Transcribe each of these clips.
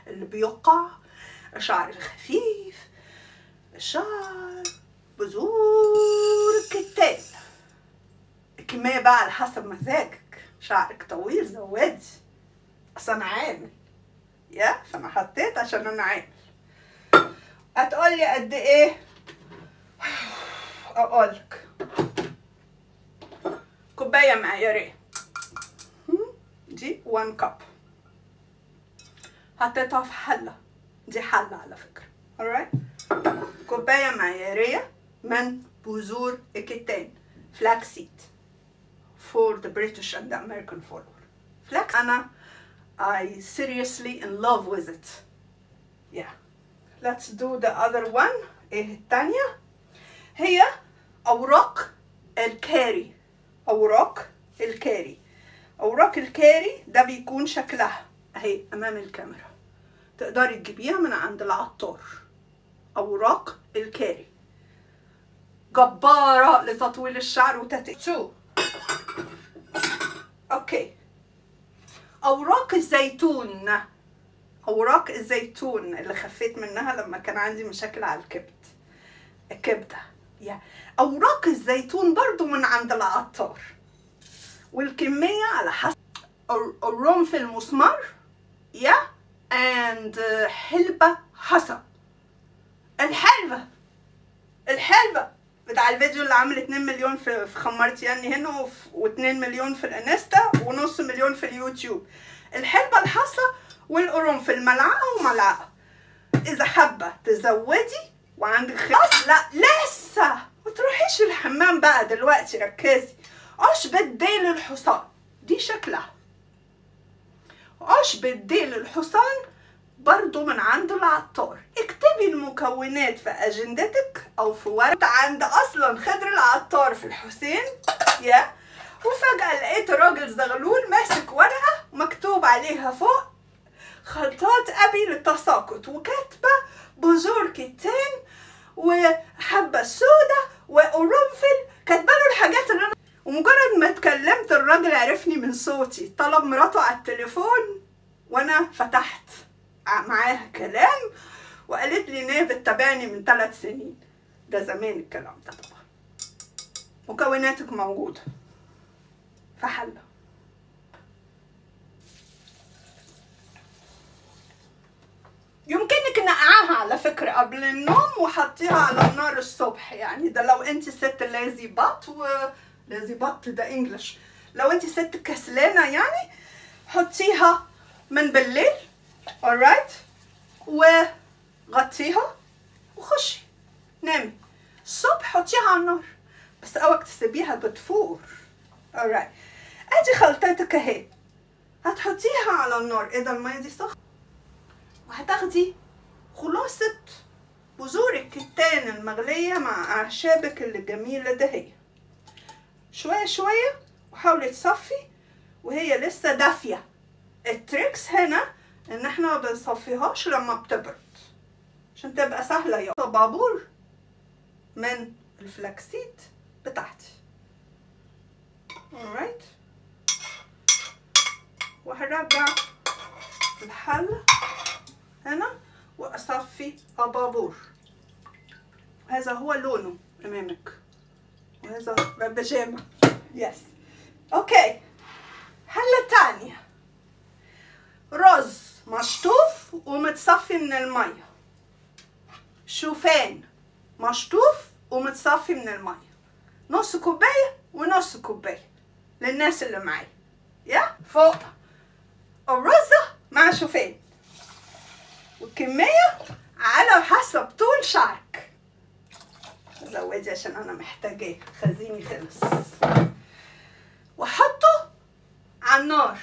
اللي بيقع الشعر الخفيف الشعر بذور الكتان الكمية بقى على حسب مزاجك شعرك طويل زودي اصل انا عامل يا فانا حطيت عشان انا عامل هتقولي قد ايه اقولك كوباية معيارية هم؟ دي 1 كاب حطيتها في حلة دي حلة على فكرة alright كوباية معيارية من بذور الكتان flaxseed for the British and the American follower flax أنا I seriously in love with it yeah let's do the other one ايه التانية هي أوراق الكاري أوراق الكاري أوراق الكاري ده بيكون شكلها أهي أمام الكاميرا تقدري تجيبيها من عند العطار أوراق الكاري جبارة لتطويل الشعر وتتقو أوكي أوراق الزيتون أوراق الزيتون اللي خفيت منها لما كان عندي مشاكل على الكبد الكبدة يا أوراق الزيتون برضو من عند العطار والكمية على حسب الرنفل مسمار يا and حلبة حصى الحلبة الحلبة بتاع الفيديو اللي عامل 2 مليون في في خمرت يعني هنا و2 مليون في الانستا ونص مليون في اليوتيوب الحلبة الحصى والقرنفل ملعقة وملعقة إذا حابة تزودي وعندك خلاص لا لسه ما تروحيش الحمام بقى دلوقتي ركزي عشبة ديل الحصان دي شكلها عشبة ديل الحصان برضو من عند العطار اكتبي المكونات في اجندتك او في ورقة عند اصلا خضر العطار في الحسين يا وفجأة لقيت راجل زغلول ماسك ورقة مكتوب عليها فوق خلطات ابي للتساقط وكاتبة بذور كتان وحبة سودا وقرنفل كاتباله الحاجات اللي انا ومجرد ما اتكلمت الراجل عرفني من صوتي طلب مراته على التليفون وانا فتحت معاها كلام وقالت لي ان هي بتتابعني من ثلاث سنين ده زمان الكلام ده طبعا مكوناتك موجودة في حلة يمكنك نقعها على فكرة قبل النوم وحطيها على النار الصبح يعني ده لو انت ست لازي بط و لازي بط ده انجلش لو انت ست كسلانة يعني حطيها من بالليل alright وغطيها وخشي نامي الصبح حطيها على النار بس اوعك تسيبيها بتفور alright ادي خلطتك اهي هتحطيها على النار ايه ده الميه دي سخنه وهتاخدي خلاصة بذور الكتان المغلية مع أعشابك الجميلة دهية شوية شوية وحاولي تصفي وهي لسه دافية التريكس هنا ان احنا ما بنصفيهاش لما بتبرد عشان تبقى سهلة يا بابور من الفلاكسيد بتاعتي alright وهرجع الحلة هنا واصفي ابابور هذا هو لونه امامك وهذا بيجامه يس اوكي حلة تانية رز مشطوف ومتصفي من المية شوفان مشطوف ومتصفي من المية نص كوباية ونص كوباية للناس اللي معايا يا فوق الرزة مع شوفان والكمية على حسب طول شعرك زودي عشان انا محتاجاه خزيني خلص وحطه على النار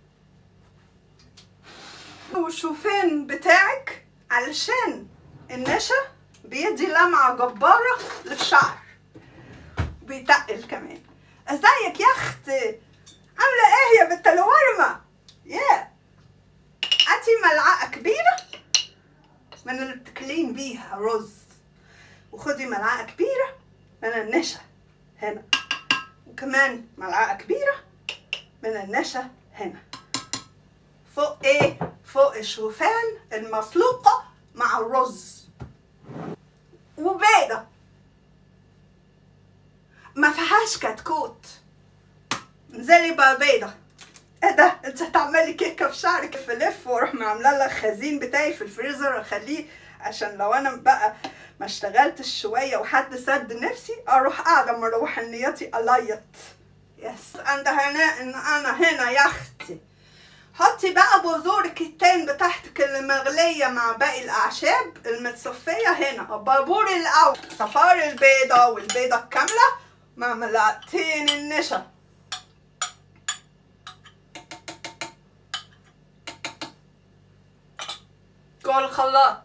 والشوفان بتاعك علشان النشا بيدي لمعة جبارة للشعر بيتقل كمان ازيك يا اخت عاملة ايه يا بنت الورمة يا هاتي ملعقة كبيرة من اللي بتكلين بيها رز وخدي ملعقة كبيرة من النشا هنا وكمان ملعقة كبيرة من النشا هنا فوق ايه فوق الشوفان المسلوقة مع الرز وبيضة ما فيهاش كتكوت انزلي بقى بيضة ايه ده انت هتعملي كيكه في شعرك في لف واروح معامله لها الخزين بتاعي في الفريزر اخليه عشان لو انا بقى ما اشتغلتش شويه وحد سد نفسي اروح قاعده من روحانيتي اليط يس عند هناء ان انا هنا يا اختي حطي بقى بذورك التين بتاعتك اللي مغليه مع باقي الاعشاب المتصفيه هنا البابور الاول صفار البيضه والبيضه الكامله مع ملعقتين النشا جوه الخلاط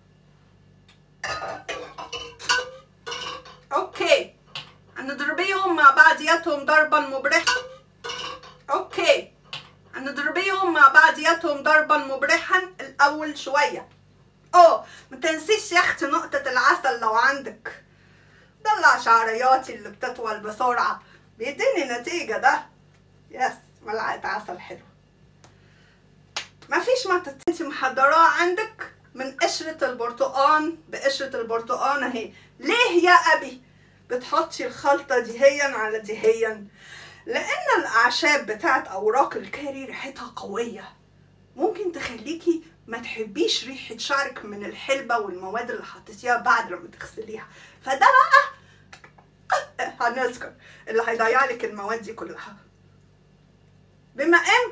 اوكي هنضربيهم مع بعضياتهم ضربا مبرحا اوكي هنضربيهم مع بعضياتهم ضربا مبرحا الاول شويه اه ما تنسيش يا اختي نقطه العسل لو عندك دلع شعرياتي اللي بتطول بسرعه بيديني نتيجه ده يس ملعقه عسل حلو مفيش ما انت محضراه عندك من قشرة البرتقان بقشرة البرتقان اهي ليه يا ابي بتحطي الخلطة دهيا على دهيا لان الاعشاب بتاعت اوراق الكاري ريحتها قوية ممكن تخليكي ما تحبيش ريحة شعرك من الحلبة والمواد اللي حطيتيها بعد لما تغسليها فده بقى هنذكر اللي هيضيع لك المواد دي كلها بما ان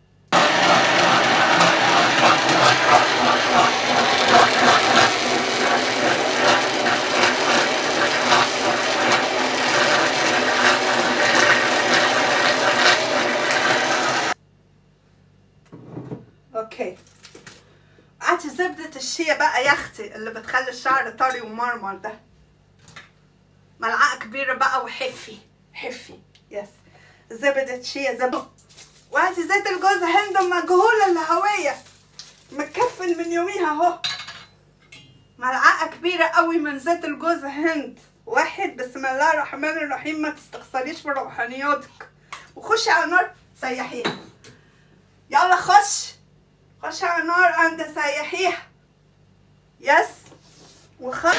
اوكي هاتي زبدة الشيا بقى يا اختي اللي بتخلي الشعر طري ومرمر ده ملعقة كبيرة بقى وحفي حفي يس زبدة شيا زبدة وهاتي زيت الجوز هند مجهولة الهوية متكفل من يوميها اهو ملعقة كبيرة قوي من زيت الجوز هند واحد بسم الله الرحمن الرحيم ما تستخسريش في روحانياتك وخشي على النار سيحيها يلا خش خش على النار انت سيحيها يس وخش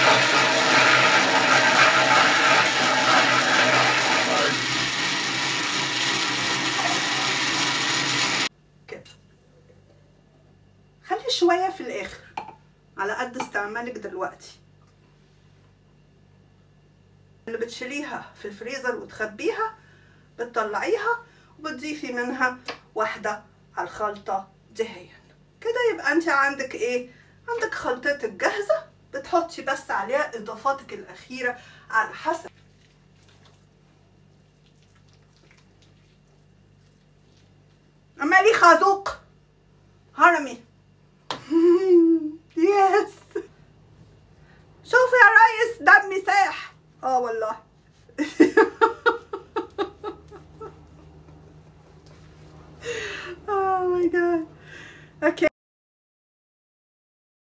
كده خلي شوية في الآخر على قد استعمالك دلوقتي اللي بتشيليها في الفريزر وتخبيها بتطلعيها وبتضيفي منها واحدة على الخلطة دهيا كده يبقى انت عندك ايه عندك خلطتك جاهزة بتحطي بس عليها اضافاتك الاخيرة على حسب عمالي خازوق هرمي يس شوف يا ريس دمي ساح اه والله